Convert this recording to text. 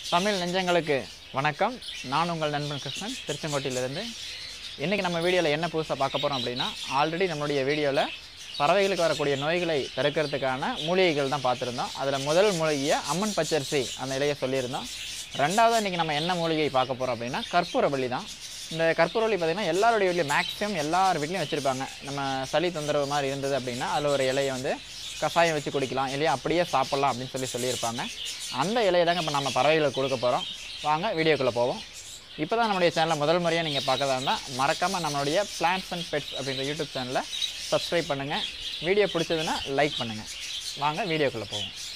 தமிழ் நெஞ்சங்களுக்கு வணக்கம் நான் உங்கள் நண்பன் கிருஷ்ணன் திருச்செங்கோட்டிலிருந்து இன்றைக்கி நம்ம வீடியோவில் என்ன புதுசாக பார்க்க போகிறோம் அப்படின்னா ஆல்ரெடி நம்மளுடைய வீடியோவில் பறவைகளுக்கு வரக்கூடிய நோய்களை தடுக்கிறதுக்கான மூலிகைகள் தான் பார்த்துருந்தோம் அதில் முதல் மூலிகையை அம்மன் பச்சரிசி அந்த இலையை சொல்லியிருந்தோம் ரெண்டாவது இன்றைக்கி நம்ம என்ன மூலிகை பார்க்க போகிறோம் அப்படின்னா கற்பூரவள்ளி தான் இந்த கற்பூரவள்ளி பார்த்திங்கன்னா எல்லாருடைய வீட்லையும் மேக்ஸிமம் எல்லார் வீட்லையும் வச்சுருப்பாங்க நம்ம சளி தொந்தரவு மாதிரி இருந்தது அப்படின்னா அதில் ஒரு இலையை வந்து கஷாயம் வச்சு குடிக்கலாம் இல்லையா அப்படியே சாப்பிட்லாம் அப்படின்னு சொல்லி சொல்லியிருப்பாங்க அந்த இலையை தாங்க இப்போ நம்ம பறவைகளுக்கு கொடுக்க போகிறோம் வாங்க வீடியோக்குள்ளே போவோம் இப்போ தான் நம்மளுடைய சேனலை முதல் முறையாக நீங்கள் பார்க்கறதா இருந்தால் மறக்காமல் நம்மளுடைய பிளான்ஸ் அண்ட் பெட்ஸ் அப்படின்ற யூடியூப் சேனலை சப்ஸ்கிரைப் பண்ணுங்கள் வீடியோ பிடிச்சதுன்னா லைக் பண்ணுங்கள் வாங்க வீடியோக்குள்ளே போவோம்